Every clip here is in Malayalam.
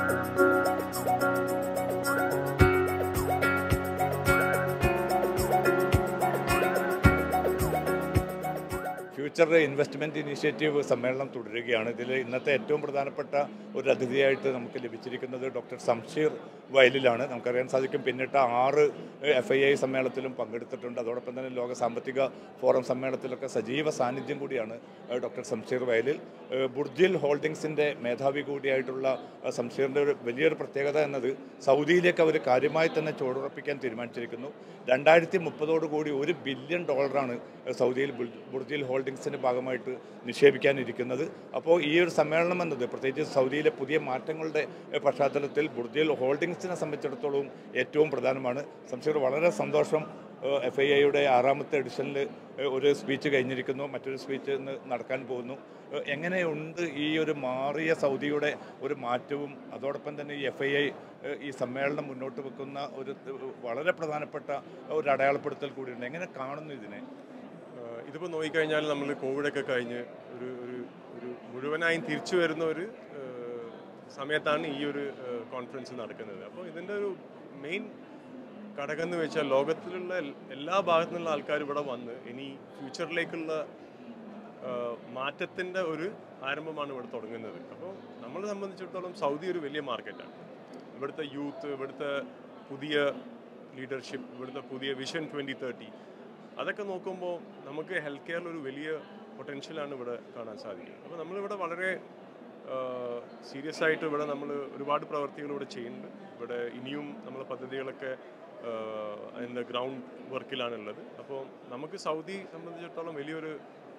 ഫ്യൂച്ചർ ഇൻവെസ്റ്റ്മെൻറ്റ് ഇനീഷ്യേറ്റീവ് സമ്മേളനം തുടരുകയാണ് ഇതിൽ ഇന്നത്തെ ഏറ്റവും പ്രധാനപ്പെട്ട ഒരു അതിഥിയായിട്ട് നമുക്ക് ലഭിച്ചിരിക്കുന്നത് ഡോക്ടർ സംഷീർ വയലിലാണ് നമുക്കറിയാൻ സാധിക്കും പിന്നിട്ട ആറ് എഫ് ഐ ഐ സമ്മേളനത്തിലും പങ്കെടുത്തിട്ടുണ്ട് അതോടൊപ്പം തന്നെ ലോക സാമ്പത്തിക ഫോറം സമ്മേളനത്തിലൊക്കെ സജീവ സാന്നിധ്യം കൂടിയാണ് ഏഹ്, ഡോക്ടർ സംഷീർ വയലിൽ ഏഹ്, ബുർജിൽ ഹോൾഡിങ്സിൻ്റെ മേധാവി കൂടിയായിട്ടുള്ള ഏഹ്, സംഷീറിൻ്റെ ഒരു വലിയൊരു പ്രത്യേകത എന്നത് സൗദിയിലേക്ക് അവർ കാര്യമായി തന്നെ ചുവടുറപ്പിക്കാൻ തീരുമാനിച്ചിരിക്കുന്നു രണ്ടായിരത്തി മുപ്പതോടുകൂടി ഒരു ബില്യൺ ഡോളറാണ് സൗദിയിൽ ബുൽ- ബുർജിൽ ഹോൾഡിങ്സിൻ്റെ ഭാഗമായിട്ട് നിക്ഷേപിക്കാനിരിക്കുന്നത് അപ്പോൾ ഈ ഒരു സമ്മേളനം എന്നത് പ്രത്യേകിച്ച് സൗദിയിലെ പുതിയ മാറ്റങ്ങളുടെ ഏഹ്, പശ്ചാത്തലത്തിൽ ബുർജിൽ ഹോൾഡിങ്സിനെ സംബന്ധിച്ചിടത്തോളം ഏറ്റവും പ്രധാനമാണ് സംശയം വളരെ സന്തോഷം എഫ് ഐ ഐയുടെ ആറാമത്തെ എഡിഷനിൽ ഒരു സ്പീച്ച് കഴിഞ്ഞിരിക്കുന്നു മറ്റൊരു സ്പീച്ച് ഇന്ന് നടക്കാൻ പോകുന്നു ഏഹ്, എങ്ങനെയുണ്ട് ഈ ഒരു മാറിയ സൗദിയുടെ ഒരു മാറ്റവും അതോടൊപ്പം തന്നെ ഈ എഫ് ഐ ഐ ഈ സമ്മേളനം മുന്നോട്ട് വെക്കുന്ന ഒരു ഏഹ്, വളരെ പ്രധാനപ്പെട്ട ഒരു അടയാളപ്പെടുത്തൽ കൂടിയുണ്ട് എങ്ങനെ കാണുന്നു ഇതിനെ ആഹ് ഇതിപ്പോൾ നോക്കിക്കഴിഞ്ഞാൽ നമ്മൾ കോവിഡൊക്കെ കഴിഞ്ഞ് ഒരു ഒരു ഒരു മുഴുവനായും തിരിച്ചു വരുന്ന ഒരു ആഹ് സമയത്താണ് ഈ ഒരു ആഹ് കോൺഫറൻസ് നടക്കുന്നത് അപ്പോൾ ഇതിൻ്റെ ഒരു മെയിൻ ഘടകം എന്ന് വെച്ചാൽ ലോകത്തിലുള്ള എൽ- എല്ലാ ഭാഗത്തു നിന്നുള്ള ആൾക്കാർ ഇവിടെ വന്ന് ഇനി ഫ്യൂച്ചറിലേക്കുള്ള മാറ്റത്തിൻ്റെ ഒരു ആരംഭമാണ് ഇവിടെ തുടങ്ങുന്നത് അപ്പോൾ നമ്മളെ സംബന്ധിച്ചിടത്തോളം സൗദി ഒരു വലിയ മാർക്കറ്റാണ് ഇവിടുത്തെ യൂത്ത് ഇവിടുത്തെ പുതിയ ലീഡർഷിപ്പ് ഇവിടുത്തെ പുതിയ വിഷൻ ട്വൻറ്റി തേർട്ടി അതൊക്കെ നോക്കുമ്പോൾ നമുക്ക് ഹെൽത്ത് കെയറിൽ ഒരു വലിയ പൊട്ടൻഷ്യലാണ് ഇവിടെ കാണാൻ സാധിക്കുന്നത് അപ്പോൾ നമ്മളിവിടെ വളരെ സീരിയസ് ആയിട്ട് ഇവിടെ നമ്മൾ ഒരുപാട് പ്രവർത്തികൾ ഇവിടെ ചെയ്യുന്നുണ്ട് ഇവിടെ ഇനിയും നമ്മളെ പദ്ധതികളൊക്കെ ആഹ് അതിൻ്റെ ഗ്രൗണ്ട് വർക്കിലാണുള്ളത് അപ്പോൾ നമുക്ക് സൗദി സംബന്ധിച്ചിടത്തോളം വലിയൊരു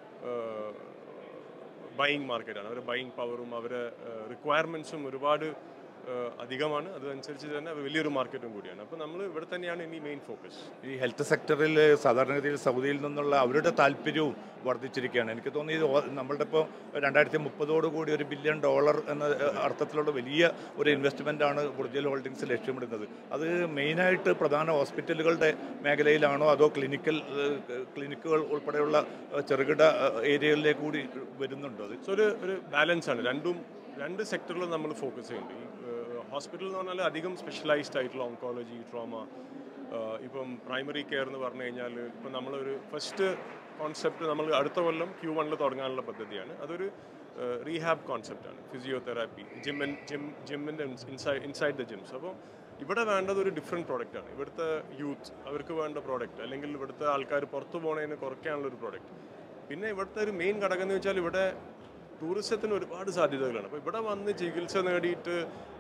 ബൈയിങ് മാർക്കറ്റാണ് അവരുടെ ബൈയിങ് പവറും അവരുടെ റിക്വയർമെൻറ്റ്സും ഒരുപാട് ആഹ് അധികമാണ് അതനുസരിച്ച് തന്നെ അത് വലിയൊരു മാർക്കറ്റും കൂടിയാണ് അപ്പോൾ നമ്മൾ ഇവിടെ തന്നെയാണ് ഇനി മെയിൻ ഫോക്കസ് ഈ ഹെൽത്ത് സെക്ടറിൽ സാധാരണഗതിയിൽ സൗദിയിൽ നിന്നുള്ള അവരുടെ താല്പര്യവും വർദ്ധിച്ചിരിക്കുകയാണ് എനിക്ക് തോന്നി ഇത് ഓ- നമ്മളുടെ ഇപ്പോൾ രണ്ടായിരത്തി മുപ്പതോടുകൂടി ഒരു ബില്യൺ ഡോളർ എന്ന ഏഹ്, അർത്ഥത്തിലുള്ള വലിയ ഒരു ഇൻവെസ്റ്റ്മെൻ്റ് ആണ് ബുർജൽ ഹോൾഡിങ്സ് ലക്ഷ്യമിടുന്നത് അത് മെയിനായിട്ട് പ്രധാന ഹോസ്പിറ്റലുകളുടെ മേഖലയിലാണോ അതോ ക്ലിനിക്കൽ ഏഹ്, ക്ലിനിക്കുകൾ ഉൾപ്പെടെയുള്ള ഏഹ്, ചെറുകിട ഏഹ്, ഏരിയകളിലേക്ക് കൂടി വരുന്നുണ്ടോ അത് സോ ഒരു ഒരു ബാലൻസ് ആണ് രണ്ടും രണ്ട് സെക്ടറിലും നമ്മൾ ഫോക്കസ് ചെയ്യുന്നുണ്ട് ഈ ഹോസ്പിറ്റൽ എന്ന് പറഞ്ഞാൽ അധികം സ്പെഷ്യലൈസ്ഡ് ആയിട്ടുള്ള ഓങ്കോളജി ട്രോമ ഇപ്പം പ്രൈമറി കെയർ എന്ന് പറഞ്ഞു കഴിഞ്ഞാൽ ഇപ്പം നമ്മളൊരു ഫസ്റ്റ് കോൺസെപ്റ്റ് നമ്മൾ അടുത്ത കൊല്ലം ക്യൂ വണ്ണിൽ തുടങ്ങാനുള്ള പദ്ധതിയാണ് അതൊരു റീഹാബ് കോൺസെപ്റ്റാണ് ഫിസിയോതെറാപ്പി ജിം ജിം ജിമ്മിൻ്റെ ഇൻസൈഡ് ഇൻസൈഡ് ദ ജിംസ് അപ്പോൾ ഇവിടെ വേണ്ടത് ഒരു ഡിഫറെൻറ്റ് പ്രോഡക്റ്റാണ് ഇവിടുത്തെ യൂത്ത് അവർക്ക് വേണ്ട പ്രോഡക്റ്റ് അല്ലെങ്കിൽ ഇവിടുത്തെ ആൾക്കാർ പുറത്തു പോണതിന് കുറയ്ക്കാനുള്ള ഒരു പ്രോഡക്റ്റ് പിന്നെ ഇവിടുത്തെ ഒരു മെയിൻ ഘടകം എന്ന് വെച്ചാൽ ഇവിടെ ടൂറിസത്തിന് ഒരുപാട് സാധ്യതകളാണ് അപ്പോൾ ഇവിടെ വന്ന് ചികിത്സ നേടിയിട്ട്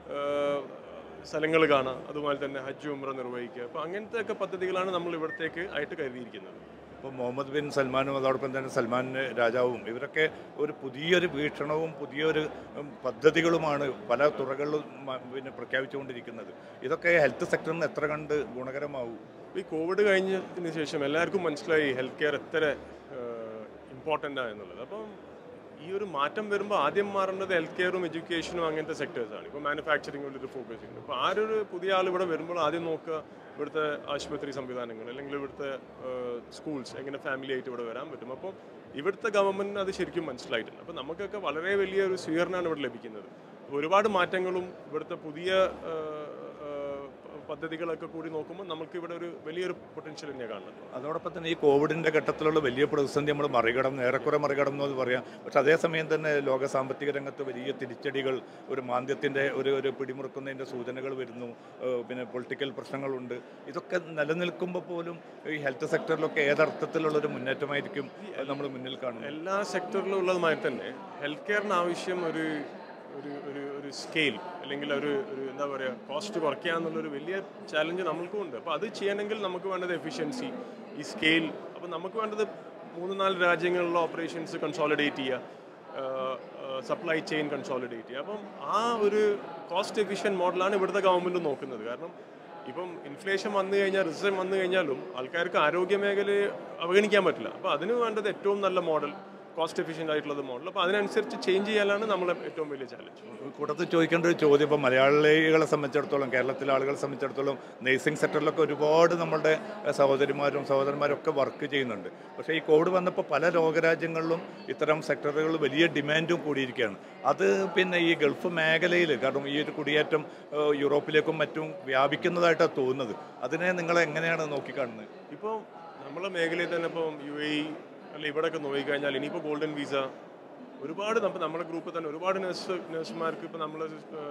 സ്ഥലങ്ങൾ കാണാം അതുപോലെ തന്നെ ഹജ്ജ് ഉംറ നിർവഹിക്കുക അപ്പോൾ അങ്ങനത്തെ ഒക്കെ പദ്ധതികളാണ് നമ്മൾ ഇവിടത്തേക്ക് ആയിട്ട് കരുതിയിരിക്കുന്നത് ഇപ്പോൾ മുഹമ്മദ് ബിൻ സൽമാനും അതോടൊപ്പം തന്നെ സൽമാൻ രാജാവും ഇവരൊക്കെ ഒരു പുതിയൊരു വീക്ഷണവും പുതിയൊരു ഉം, പദ്ധതികളുമാണ് പല തുറകളിലും മ- പിന്നെ പ്രഖ്യാപിച്ചുകൊണ്ടിരിക്കുന്നത് ഇതൊക്കെ ഹെൽത്ത് സെക്ടറിന് എത്ര കണ്ട് ഗുണകരമാവും ഈ കോവിഡ് കഴിഞ്ഞതിന് ശേഷം എല്ലാവർക്കും മനസ്സിലായി ഹെൽത്ത് കെയർ എത്ര ഇമ്പോർട്ടൻ്റ് എന്നുള്ളത് അപ്പം ഈ ഒരു മാറ്റം വരുമ്പോൾ ആദ്യം മാറേണ്ടത് ഹെൽത്ത് കെയറും എഡ്യൂക്കേഷനും അങ്ങനത്തെ സെക്ടേഴ്സാണ് ഇപ്പോൾ മാനുഫാക്ചറിങ്ങിൽ ഒരു ഫോക്കസ് ചെയ്യുന്നത് അപ്പോൾ ആരൊരു പുതിയ ആൾ ഇവിടെ വരുമ്പോൾ ആദ്യം നോക്കുക ഇവിടുത്തെ ആശുപത്രി സംവിധാനങ്ങൾ അല്ലെങ്കിൽ ഇവിടുത്തെ സ്കൂൾസ് എങ്ങനെ ഫാമിലി ആയിട്ട് ഇവിടെ വരാൻ പറ്റും അപ്പോൾ ഇവിടുത്തെ ഗവൺമെൻറ്റിന് അത് ശരിക്കും മനസ്സിലായിട്ടുണ്ട് അപ്പോൾ നമുക്കൊക്കെ വളരെ വലിയ ഒരു സ്വീകരണമാണ് ഇവിടെ ലഭിക്കുന്നത് അപ്പോൾ ഒരുപാട് മാറ്റങ്ങളും ഇവിടുത്തെ പുതിയ ആ, ആ, പദ്ധതികളൊക്കെ കൂടി നോക്കുമ്പോൾ നമുക്ക് ഇവിടെ ഒരു വലിയൊരു പൊട്ടൻഷ്യൽ തന്നെയാണ് കാണുന്നത് അതോടൊപ്പം തന്നെ ഈ കോവിഡിൻ്റെ ഘട്ടത്തിലുള്ള വലിയ പ്രതിസന്ധി നമ്മൾ മറികടന്നു ഏറെക്കുറെ മറികടന്നു എന്ന് പറയാം പക്ഷെ അതേസമയം തന്നെ ലോക സാമ്പത്തിക രംഗത്ത് വലിയ തിരിച്ചടികൾ ഒരു മാന്ദ്യത്തിൻ്റെ ഒരു ഒരു പിടിമുറുക്കുന്നതിൻ്റെ സൂചനകൾ വരുന്നു ഏഹ് പിന്നെ പൊളിറ്റിക്കൽ പ്രശ്നങ്ങളുണ്ട് ഇതൊക്കെ നിലനിൽക്കുമ്പോൾ പോലും ഈ ഹെൽത്ത് സെക്ടറിലൊക്കെ ഏതർത്ഥത്തിലുള്ള ഒരു മുന്നേറ്റമായിരിക്കും നമ്മൾ മുന്നിൽ കാണുന്നത് എല്ലാ സെക്ടറിലും ഉള്ളതുമായി തന്നെ ഹെൽത്ത് കെയറിന് ആവശ്യം ഒരു ഒരു ഒരു ഒരു സ്കെയിൽ അല്ലെങ്കിൽ ഒരു ഒരു എന്താ പറയുക കോസ്റ്റ് കുറയ്ക്കുക എന്നുള്ളൊരു വലിയ ചാലഞ്ച് നമ്മൾക്കും ഉണ്ട് അപ്പോൾ അത് ചെയ്യണമെങ്കിൽ നമുക്ക് വേണ്ടത് എഫിഷ്യൻസി ഈ സ്കെയിൽ അപ്പോൾ നമുക്ക് വേണ്ടത് മൂന്ന് നാല് രാജ്യങ്ങളിലുള്ള ഓപ്പറേഷൻസ് കൺസോളിഡേറ്റ് ചെയ്യുക സപ്ലൈ ചെയിൻ കൺസോളിഡേറ്റ് ചെയ്യുക അപ്പം ആ ഒരു കോസ്റ്റ് എഫിഷ്യൻറ്റ് മോഡലാണ് ഇവിടുത്തെ ഗവൺമെൻറ് നോക്കുന്നത് കാരണം ഇപ്പം ഇൻഫ്ലേഷൻ വന്നു കഴിഞ്ഞാൽ റിസഷൻ വന്നു കഴിഞ്ഞാലും ആൾക്കാർക്ക് ആരോഗ്യ മേഖലയെ അവഗണിക്കാൻ പറ്റില്ല അപ്പോൾ അതിന് വേണ്ടത് ഏറ്റവും നല്ല മോഡൽ കോസ്റ്റ് എഫിഷ്യൻ്റ് ആയിട്ടുള്ളത് മോഡൽ അപ്പോൾ അതിനനുസരിച്ച് ചേഞ്ച് ചെയ്യാനാണ് നമ്മളെ ഏറ്റവും വലിയ ചാലഞ്ച് കൂട്ടത്തിൽ ചോദിക്കേണ്ട ഒരു ചോദ്യം ഇപ്പോൾ മലയാളികളെ സംബന്ധിച്ചിടത്തോളം കേരളത്തിലെ ആളുകളെ സംബന്ധിച്ചിടത്തോളം നേഴ്സിംഗ് സെക്ടറിലൊക്കെ ഒരുപാട് നമ്മളുടെ സഹോദരിമാരും സഹോദരന്മാരും ഒക്കെ വർക്ക് ചെയ്യുന്നുണ്ട് പക്ഷേ ഈ കോവിഡ് വന്നപ്പോൾ പല ലോകരാജ്യങ്ങളിലും ഇത്തരം സെക്ടറുകൾ വലിയ ഡിമാൻഡും കൂടിയിരിക്കുകയാണ് അത് പിന്നെ ഈ ഗൾഫ് മേഖലയിൽ കാരണം ഈ ഒരു കുടിയേറ്റം ഏഹ്, യൂറോപ്പിലേക്കും മറ്റും വ്യാപിക്കുന്നതായിട്ടാണ് തോന്നുന്നത് അതിനെ നിങ്ങൾ എങ്ങനെയാണ് നോക്കിക്കാണുന്നത് ഇപ്പോൾ നമ്മളെ മേഖലയിൽ തന്നെ ഇപ്പം യു എ ഇ അല്ല ഇവിടെയൊക്കെ നോക്കിക്കഴിഞ്ഞാൽ ഇനിയിപ്പോൾ ഗോൾഡൻ വിസ ഒരുപാട് നമ്മൾ നമ്മുടെ ഗ്രൂപ്പിൽ തന്നെ ഒരുപാട് നഴ്സ് നഴ്സുമാർക്ക് ഇപ്പോൾ നമ്മൾ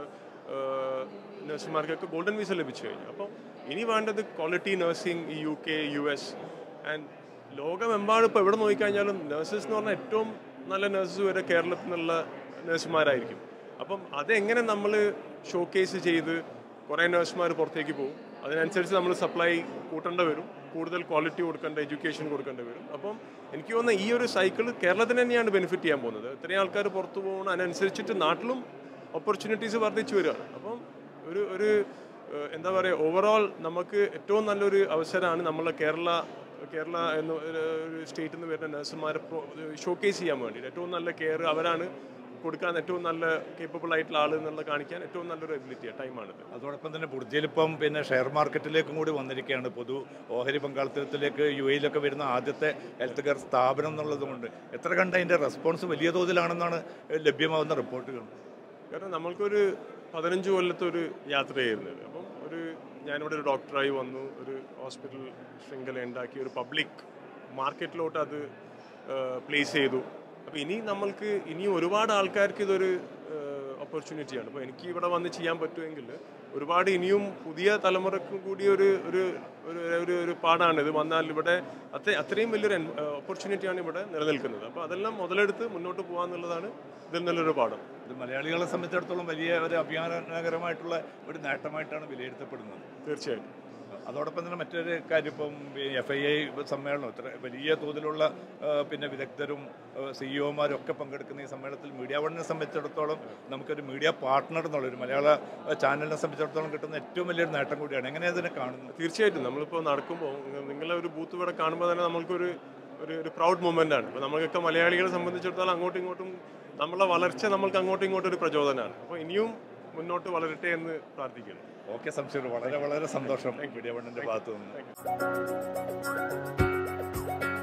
നഴ്സുമാർക്കൊക്കെ ഗോൾഡൻ വിസ ലഭിച്ചു കഴിഞ്ഞു അപ്പോൾ ഇനി വേണ്ടത് ക്വാളിറ്റി നഴ്സിംഗ് ഈ U K U S and ലോകമെമ്പാടും ഇപ്പോൾ എവിടെ നോക്കിക്കഴിഞ്ഞാലും നഴ്സസ് എന്ന് പറഞ്ഞാൽ ഏറ്റവും നല്ല നഴ്സസ് വരെ കേരളത്തിൽ നിന്നുള്ള നഴ്സുമാരായിരിക്കും അപ്പം അതെങ്ങനെ നമ്മൾ ഷോക്കേസ് ചെയ്ത് കുറേ നഴ്സുമാർ പുറത്തേക്ക് പോകും അതിനനുസരിച്ച് നമ്മൾ സപ്ലൈ കൂട്ടേണ്ടി വരും കൂടുതൽ ക്വാളിറ്റി കൊടുക്കേണ്ട എഡ്യൂക്കേഷൻ കൊടുക്കേണ്ടി വരും അപ്പം എനിക്ക് തോന്നുന്ന ഈ ഒരു സൈക്കിൾ കേരളത്തിന് തന്നെയാണ് ബെനിഫിറ്റ് ചെയ്യാൻ പോകുന്നത് ഇത്രയും ആൾക്കാർ പുറത്തു പോകുന്ന അതിനനുസരിച്ചിട്ട് നാട്ടിലും ഓപ്പർച്യൂണിറ്റീസ് വർദ്ധിച്ചു വരികയാണ് അപ്പം ഒരു ഒരു ഏഹ്, എന്താ പറയുക ഓവറോൾ നമുക്ക് ഏറ്റവും നല്ലൊരു അവസരമാണ് നമ്മളെ കേരള കേരള എന്ന ഒരു ഒരു സ്റ്റേറ്റിൽ നിന്ന് വരുന്ന നഴ്സുമാരെ ഷോക്കേസ് ചെയ്യാൻ വേണ്ടിയിട്ട് ഏറ്റവും നല്ല കെയർ അവരാണ് കൊടുക്കാൻ ഏറ്റവും നല്ല കേപ്പബിൾ ആയിട്ടുള്ള ആൾ എന്നുള്ള കാണിക്കാൻ ഏറ്റവും നല്ലൊരു എബിലിറ്റിയാണ് ടൈമാണിത് അതോടൊപ്പം തന്നെ ബുർജിയിലിപ്പം പിന്നെ ഷെയർ മാർക്കറ്റിലേക്കും കൂടി വന്നിരിക്കുകയാണ് പൊതു ഓഹരി പങ്കാളിത്തത്തിലേക്ക് യു എയിലൊക്കെ വരുന്ന ആദ്യത്തെ ഹെൽത്ത് കെയർ സ്ഥാപനം എന്നുള്ളതുകൊണ്ട് എത്ര കണ്ട അതിൻ്റെ റെസ്പോൺസ് വലിയ തോതിലാണെന്നാണ് ലഭ്യമാവുന്ന റിപ്പോർട്ടുകൾ കാരണം നമ്മൾക്കൊരു പതിനഞ്ച് കൊല്ലത്തെ ഒരു യാത്രയായിരുന്നു ഇത്. അപ്പം ഒരു ഞാനിവിടെ ഒരു ഡോക്ടറായി വന്നു ഒരു ഹോസ്പിറ്റൽ ശൃംഖല ഉണ്ടാക്കി ഒരു പബ്ലിക് മാർക്കറ്റിലോട്ട് അത് പ്ലേസ് ചെയ്തു അപ്പോൾ ഇനി നമ്മൾക്ക് ഇനിയും ഒരുപാട് ആൾക്കാർക്ക് ഇതൊരു ഓപ്പർച്യൂണിറ്റിയാണ് അപ്പോൾ എനിക്ക് ഇവിടെ വന്ന് ചെയ്യാൻ പറ്റുമെങ്കിൽ ഒരുപാട് ഇനിയും പുതിയ തലമുറക്കും കൂടി ഒരു ഒരു ഒരു ഒരു ഒരു പാടാണ് ഇത് വന്നാൽ ഇവിടെ അത്ര അത്രയും വലിയൊരു ഓപ്പർച്യൂണിറ്റിയാണ് ഇവിടെ നിലനിൽക്കുന്നത് അപ്പോൾ അതെല്ലാം മുതലെടുത്ത് മുന്നോട്ട് പോകാന്നുള്ളതാണ് ഇതിൽ നല്ലൊരു പാഠം ഇത് മലയാളികളെ സംബന്ധിച്ചിടത്തോളം വലിയ ഒരു അഭിമാനകരമായിട്ടുള്ള ഒരു നേട്ടമായിട്ടാണ് വിലയിരുത്തപ്പെടുന്നത് തീർച്ചയായിട്ടും അതോടൊപ്പം തന്നെ മറ്റൊരു കാര്യം ഇപ്പം എഫ് ഐ ഐ സമ്മേളനം ഇത്ര വലിയ തോതിലുള്ള ആ, പിന്നെ വിദഗ്ധരും സിഇഒമാരും ഒക്കെ പങ്കെടുക്കുന്ന ഈ സമ്മേളനത്തിൽ മീഡിയ വണ്ണിനെ സംബന്ധിച്ചിടത്തോളം നമുക്കൊരു മീഡിയ പാർട്ട്ണർ എന്നുള്ള ഒരു മലയാള ചാനലിനെ സംബന്ധിച്ചിടത്തോളം കിട്ടുന്ന ഏറ്റവും വലിയൊരു നേട്ടം കൂടിയാണ് എങ്ങനെ അതിനെ കാണുന്നത് തീർച്ചയായിട്ടും നമ്മളിപ്പോൾ നടക്കുമ്പോൾ നിങ്ങളെ ഒരു ബൂത്ത് ഇവിടെ കാണുമ്പോൾ തന്നെ നമ്മൾക്കൊരു ഒരു ഒരു പ്രൗഡ് മൊമെൻ്റ് ആണ് ഇപ്പോൾ നമ്മൾക്കൊക്കെ മലയാളികളെ സംബന്ധിച്ചിടത്തോളം അങ്ങോട്ടും ഇങ്ങോട്ടും നമ്മളെ വളർച്ച നമ്മൾക്ക് അങ്ങോട്ടും ഇങ്ങോട്ടും ഒരു പ്രചോദനമാണ് അപ്പോൾ ഇനിയും മുന്നോട്ട് വളരട്ടെ എന്ന് പ്രാർത്ഥിക്കുന്നു ഓക്കെ സംശയം വളരെ വളരെ സന്തോഷം മീഡിയ വണ്ണിൻ്റെ ഭാഗത്തു നിന്ന് താങ്ക് യു